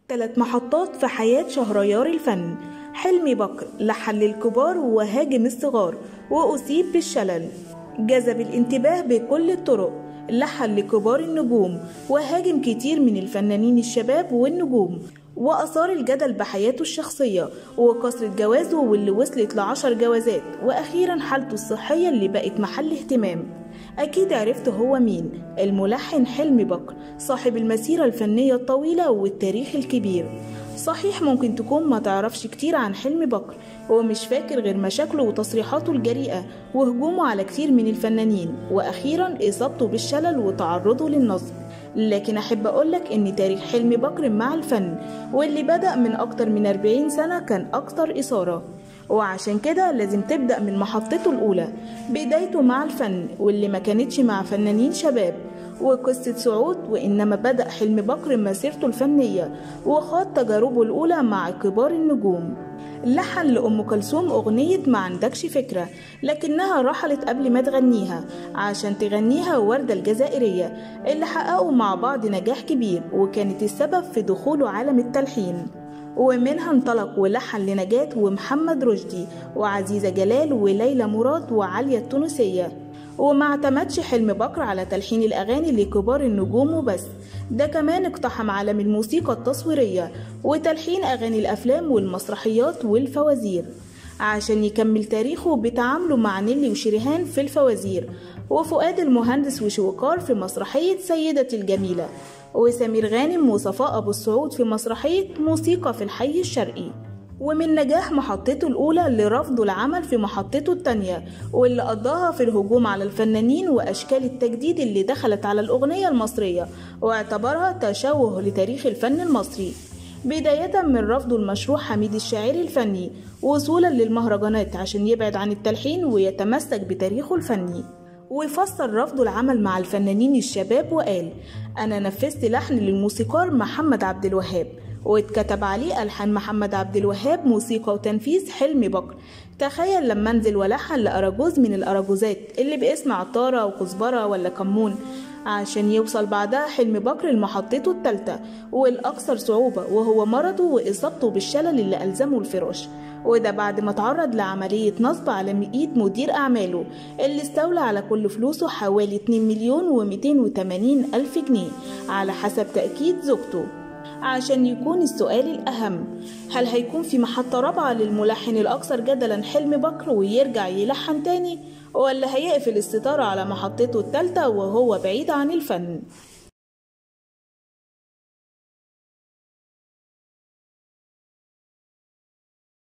ثلاث محطات في حياة شهريار الفن حلمي بكر لحن للكبار وهاجم الصغار وأصيب بالشلل جذب الانتباه بكل الطرق لحن لكبار النجوم وهاجم كتير من الفنانين الشباب والنجوم وأثار الجدل بحياته الشخصية وكثرة جوازه واللي وصلت لعشر جوازات وأخيرا حالته الصحية اللي بقت محل اهتمام أكيد عرفت هو مين الملحن حلمي بكر صاحب المسيرة الفنية الطويلة والتاريخ الكبير صحيح ممكن تكون ما تعرفش كتير عن حلمي بكر ومش فاكر غير مشاكله وتصريحاته الجريئة وهجومه على كتير من الفنانين وأخيرا إصابته بالشلل وتعرضه للنصب لكن أحب أقولك إن تاريخ حلمي بكر مع الفن واللي بدأ من أكتر من 40 سنة كان أكتر إثارة وعشان كده لازم تبدأ من محطته الأولى بدايته مع الفن واللي ما كانتش مع فنانين شباب وقصة صعود وإنما بدأ حلمي بكر مسيرته الفنية وخاض تجاربه الأولى مع كبار النجوم لحن لأم كلثوم أغنية ما عندكش فكرة لكنها رحلت قبل ما تغنيها عشان تغنيها وردة الجزائرية اللي حققوا مع بعض نجاح كبير وكانت السبب في دخوله عالم التلحين ومنها انطلق ولحن لنجاة ومحمد رشدي وعزيزة جلال وليلى مراد وعالية التونسية وما اعتمدش حلمي بكر على تلحين الأغاني لكبار النجوم وبس ده كمان اقتحم عالم الموسيقى التصويرية وتلحين أغاني الأفلام والمسرحيات والفوازير عشان يكمل تاريخه بتعامله مع نيلي وشريهان في الفوازير وفؤاد المهندس وشوكار في مسرحية سيدتي الجميلة وسمير غانم وصفاء أبو السعود في مسرحية موسيقى في الحي الشرقي ومن نجاح محطته الأولى لرفضه العمل في محطته التانية واللي قضاها في الهجوم على الفنانين وأشكال التجديد اللي دخلت على الأغنية المصرية واعتبرها تشوه لتاريخ الفن المصري بداية من رفضه المشروع حميد الشاعري الفني وصولا للمهرجانات عشان يبعد عن التلحين ويتمسك بتاريخه الفني وفسر رفضه العمل مع الفنانين الشباب وقال أنا نفذت لحن للموسيقار محمد عبد الوهاب واتكتب عليه ألحان محمد عبد الوهاب موسيقى وتنفيذ حلمي بكر تخيل لما انزل ولحن لأراجوز من الأراجوزات اللي باسم عطارة وكزبرة ولا كمون عشان يوصل بعدها حلمي بكر لمحطته التالتة والأكثر صعوبة وهو مرضه وإصابته بالشلل اللي ألزمه الفراش وده بعد ما تعرض لعملية نصب على إيد مدير أعماله اللي استولى على كل فلوسه حوالي 2 مليون و280 ألف جنيه على حسب تأكيد زوجته عشان يكون السؤال الأهم هل هيكون في محطة رابعة للملحن الأكثر جدلا حلمي بكر ويرجع يلحن تاني ولا هيقفل الستارة على محطته التالتة وهو بعيد عن الفن